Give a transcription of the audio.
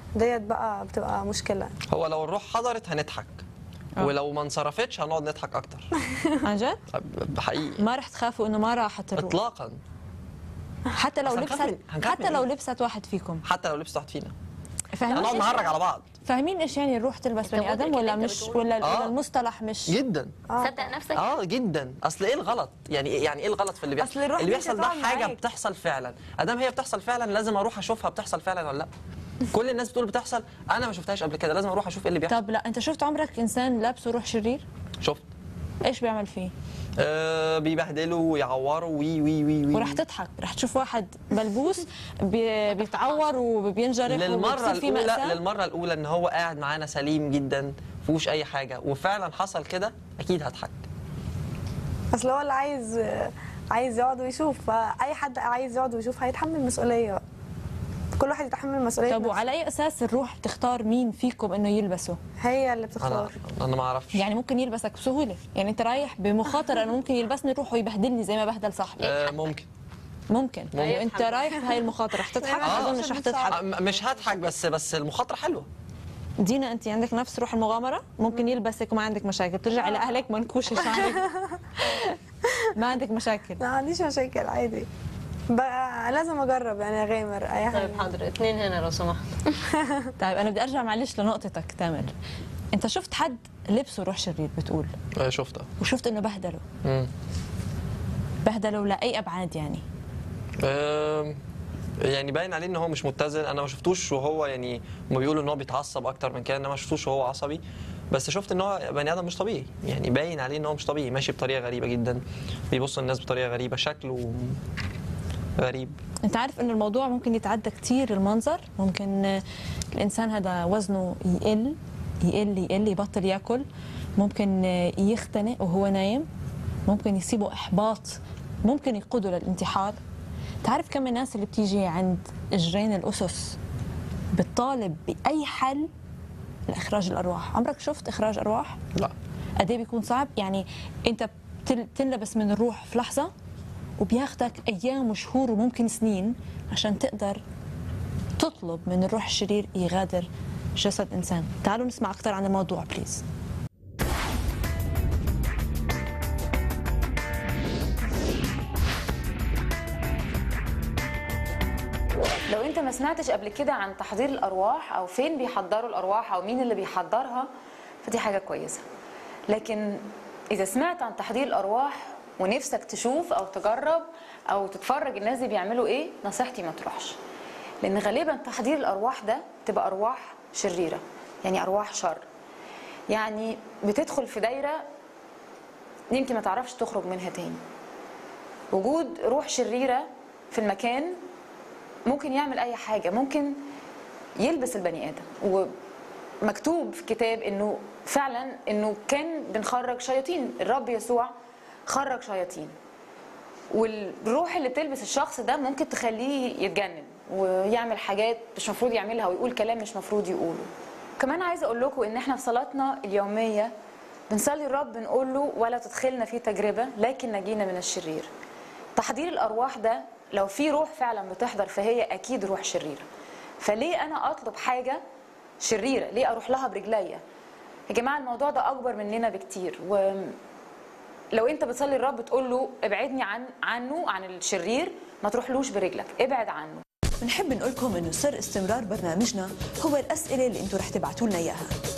ديت بقى بتبقى مشكله هو لو الروح حضرت هنضحك آه. ولو ما انصرفتش هنقعد نضحك اكتر عن جد حقيقي ما رح تخافوا انه ما راحت الروح اطلاقا حتى لو بس هنخاف لبست من- هنخاف حتى من لو إيه؟ لبست واحد فيكم حتى لو لبست واحد فينا فاهمين هنقعد إيش- نهرج على بعض فاهمين ايش يعني الروح تلبس أنت بني ادم مدرك ولا اللي أنت مش بتقوله؟ ولا آه. ولا المصطلح مش جدا صدق نفسك اه جدا اصل ايه الغلط يعني يعني ايه الغلط في اللي بيحصل أصل الروح اللي دي بيحصل ده هتقعد حاجه معاك. بتحصل فعلا ادام هي بتحصل فعلا لازم اروح اشوفها بتحصل فعلا ولا لا كل الناس بتقول بتحصل انا ما شفتهاش قبل كده لازم اروح اشوف ايه اللي بيحصل طب لا انت شفت عمرك انسان لابسه روح شرير شفت ايش بيعمل فيه آه بيبهدلوا ويعوروا وي وي وي وي ورح تضحك رح تشوف واحد ملبوس بي بيتعور وبينجرح للمره وبتصير فيه الاولى مأساة للمره الاولى ان هو قاعد معانا سليم جدا فيهوش اي حاجه وفعلا حصل كده اكيد هضحك اصل هو اللي عايز عايز يقعد ويشوف فاي حد عايز يقعد ويشوف هيتحمل مسؤوليه بقى. كل واحد يتحمل مسؤوليه طب نفسه. وعلى اي اساس الروح بتختار مين فيكم انه يلبسه هي اللي انا بتختار انا ما اعرفش يعني ممكن يلبسك بسهوله يعني انت رايح بمخاطره انه ممكن يلبسني روح ويبهدلني زي ما بهدل صاحبي آه ممكن ممكن يعني انت هيضحك. رايح بهاي المخاطره رح تضحك آه. اظن مش رح تضحك آه، م- مش هضحك بس بس المخاطره حلوه دينا انت عندك نفس روح المغامره ممكن يلبسك وما عندك مشاكل بترجعي لاهلك منكوشه شعرك ما عندك مشاكل ما عنديش مشاكل عادي بقى لازم اجرب يعني اغامر اي حاجه طيب حاضر اثنين هنا لو سمحت طيب انا بدي ارجع معلش لنقطتك تامر انت شفت حد لبسه روح شرير بتقول آه، شفتها وشفت انه بهدله مم. بهدله لاي ابعاد يعني آم، يعني باين عليه ان هو مش متزن انا ما شفتوش وهو يعني هم بيقولوا ان هو بيتعصب اكتر من كده انا ما شفتوش وهو عصبي بس شفت ان هو بني ادم مش طبيعي يعني باين عليه ان هو مش طبيعي ماشي بطريقه غريبه جدا بيبص للناس بطريقه غريبه شكله غريب انت عارف انه الموضوع ممكن يتعدى كتير المنظر ممكن آه، الانسان هذا وزنه يقل يقل يقل يبطل ياكل ممكن آه، يختنق وهو نايم ممكن يصيبه احباط ممكن يقوده للانتحار تعرف كم الناس اللي بتيجي عند اجرين الاسس بتطالب باي حل لاخراج الارواح عمرك شفت اخراج ارواح لا قد ايه بيكون صعب يعني انت بتل- بتنلبس من الروح في لحظه وبياخدك ايام وشهور وممكن سنين عشان تقدر تطلب من الروح الشرير يغادر جسد انسان تعالوا نسمع اكثر عن الموضوع بليز لو انت ما سمعتش قبل كده عن تحضير الارواح او فين بيحضروا الارواح او مين اللي بيحضرها فدي حاجه كويسه لكن اذا سمعت عن تحضير الارواح ونفسك تشوف او تجرب او تتفرج الناس دي بيعملوا ايه نصيحتي ما تروحش لان غالبا تحضير الارواح ده تبقى ارواح شريره يعني ارواح شر يعني بتدخل في دايره يمكن ما تعرفش تخرج منها تاني وجود روح شريره في المكان ممكن يعمل اي حاجه ممكن يلبس البني ادم ومكتوب في كتاب انه فعلا انه كان بنخرج شياطين الرب يسوع خرج شياطين والروح اللي بتلبس الشخص ده ممكن تخليه يتجنن ويعمل حاجات مش مفروض يعملها ويقول كلام مش مفروض يقوله كمان عايزه اقول لكم ان احنا في صلاتنا اليوميه بنصلي الرب بنقول له ولا تدخلنا في تجربه لكن نجينا من الشرير تحضير الارواح ده لو في روح فعلا بتحضر فهي اكيد روح شريره فليه انا اطلب حاجه شريره ليه اروح لها برجليا يا جماعه الموضوع ده اكبر مننا بكتير ولو انت بتصلي الرب تقول له ابعدني عن عنه عن الشرير ما تروحلوش برجلك ابعد عنه بنحب نقول لكم انه سر استمرار برنامجنا هو الاسئله اللي انتم رح تبعتوا لنا اياها